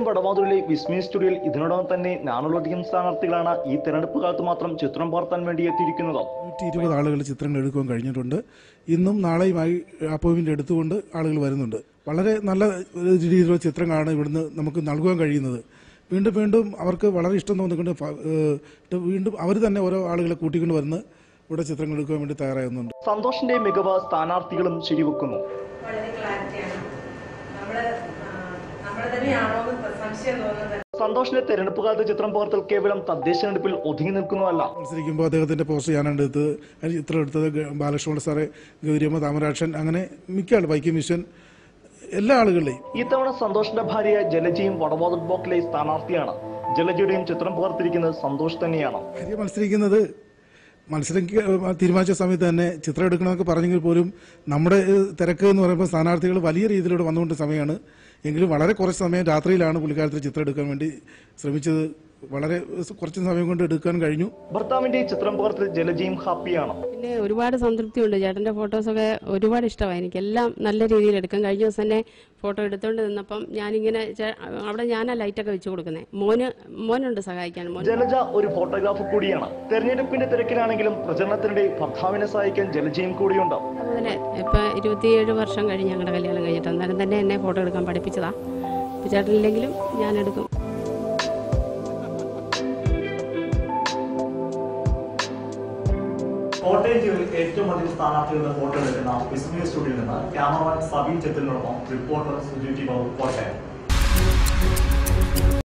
കോട്ടയം വടവാതൂരിലെ വിസ്മയ സ്റ്റുഡിയോയിൽ ഇതിനോടകം തന്നെ നാനൂറിലധികം സ്ഥാനാർത്ഥികളാണ് ഈ തെരഞ്ഞെടുപ്പ് കാലത്ത് മാത്രം ചിത്രം പകർത്താൻ വേണ്ടി എത്തിയിരിക്കുന്നത് നൂറ്റി ഇരുപത് ആളുകൾ ചിത്രങ്ങൾ എടുക്കുവാൻ കഴിഞ്ഞിട്ടുണ്ട് ഇന്നും നാളെയുമായി അപ്പോയിൻമെന്റ് എടുത്തുകൊണ്ട് ആളുകൾ വരുന്നുണ്ട് വളരെ നല്ല ഒരു രീതിയിലുള്ള ചിത്രങ്ങളാണ് ഇവിടുന്ന് നമുക്ക് നൽകുവാൻ കഴിയുന്നത് വീണ്ടും വീണ്ടും അവർക്ക് വളരെ ഇഷ്ടം തോന്നിക്കൊണ്ട് ഫ- ഏഹ് വീണ്ടും അവർ തന്നെ ഓരോ ആളുകളെ കൂട്ടിക്കൊണ്ട് വരുന്ന ഇവിടെ ചിത്രങ്ങൾ എടുക്കുവാൻ വേണ്ടി തയ്യാറാകുന്നുണ്ട് സന്തോഷിന്റെ മികവ് സ്ഥാനാർത്ഥികളും ശരിവെക്കുന്നു വളരെ ക്ലാരിറ്റിയാണ് നമ്മള് നമ്മൾ തന്നെയാണോ എന്ന് സംശയം തോന്നുന്നത് സന്തോഷിന്റെ തെരഞ്ഞെടുപ്പ് കാലത്ത് ചിത്രം പകർത്തൽ കേവലം തദ്ദേശ തെരഞ്ഞെടുപ്പിൽ ഒതുങ്ങി നിൽക്കുന്നതല്ല മത്സരിക്കുമ്പോൾ അദ്ദേഹത്തിന്റെ പോസ്റ്റ് ഞാനാണ് എടുത്തത് അതിൽ ചിത്രം എടുത്തത് ഗ- ബാലകൃഷ്ണ സാറ് ഗൗരിയമ്മ താമരാക്ഷൻ അങ്ങനെ മിക്ക ആൾ വൈക്കം മിഷൻ എല്ലാ ആളുകളുടെയും ഇത്തവണ സന്തോഷിന്റെ ഭാര്യ ജലജയും വടവാതൂർ ബ്ലോക്കിലെ സ്ഥാനാർത്ഥിയാണ് ജലജയുടെയും ചിത്രം പകർത്തിരിക്കുന്നത് സന്തോഷ് തന്നെയാണ് ഭാര്യ മത്സരിക്കുന്നത് മത്സരിക്ക തീരുമാനിച്ച സമയത്ത് തന്നെ ചിത്രം എടുക്കണമെന്നൊക്കെ പറഞ്ഞെങ്കിൽ പോലും നമ്മുടെ ഏഹ്, തിരക്ക് എന്ന് പറയുമ്പോൾ സ്ഥാനാർത്ഥികൾ വലിയ രീതിയിലൂടെ വന്നുകൊണ്ട് സമയമാണ് എങ്കിലും വളരെ കുറച്ച് സമയം രാത്രിയിലാണ് പുള്ളിക്കാലത്തിൽ ചിത്രം എടുക്കാൻ വേണ്ടി ശ്രമിച്ചത് വളരെ ഏഹ്, കുറച്ച് സമയം കൊണ്ട് എടുക്കാൻ കഴിഞ്ഞു ഭർത്താവിന്റെ ചിത്രം പകർത്തൽ ജലജയും ഹാപ്പിയാണ് പിന്നെ ഒരുപാട് സംതൃപ്തിയുണ്ട് ചേട്ടന്റെ ഫോട്ടോസൊക്കെ ഒരുപാട് ഇഷ്ടമായി എനിക്ക് എല്ലാം നല്ല രീതിയിൽ എടുക്കാം കഴിഞ്ഞ ദിവസം തന്നെ ഫോട്ടോ എടുത്തോണ്ട് നിന്നപ്പം ഞാനിങ്ങനെ ചേ- അവിടെ ഞാനാ ലൈറ്റൊക്കെ വെച്ച് കൊടുക്കുന്നത് മോന് മോനുണ്ട് സഹായിക്കാൻ മോൻ ജലജ ഒരു ഫോട്ടോഗ്രാഫർ കൂടിയാണ് തെരഞ്ഞെടുപ്പിന്റെ തിരക്കിലാണെങ്കിലും പ്രചരണത്തിനിടെ ഭർത്താവിനെ സഹായിക്കാൻ ജലജയും കൂടിയുണ്ട് അതുപോലെ ഇപ്പം ഇരുപത്തിയേഴ് വർഷം കഴിഞ്ഞ് ഞങ്ങളുടെ കല്യാണം കഴിഞ്ഞിട്ട് അന്നേരം തന്നെ എന്നെ ഫോട്ടോ എടുക്കാൻ പഠിപ്പിച്ചതാ ഇപ്പം ചേട്ടനില്ലെങ്കിലും ഞാൻ എടുക്കും കോട്ടയം ജില്ലയിൽ ഏറ്റവും അധികം സ്ഥാനാർത്ഥികളുടെ ഫോട്ടോ എടുക്കുന്ന വിസ്മയ സ്റ്റുഡിയോയിൽ നിന്ന് ക്യാമറമാൻ സബീൻ ചെത്തിലിനോടൊപ്പം റിപ്പോർട്ടർ സുജി ടി ബാബു കോട്ടയം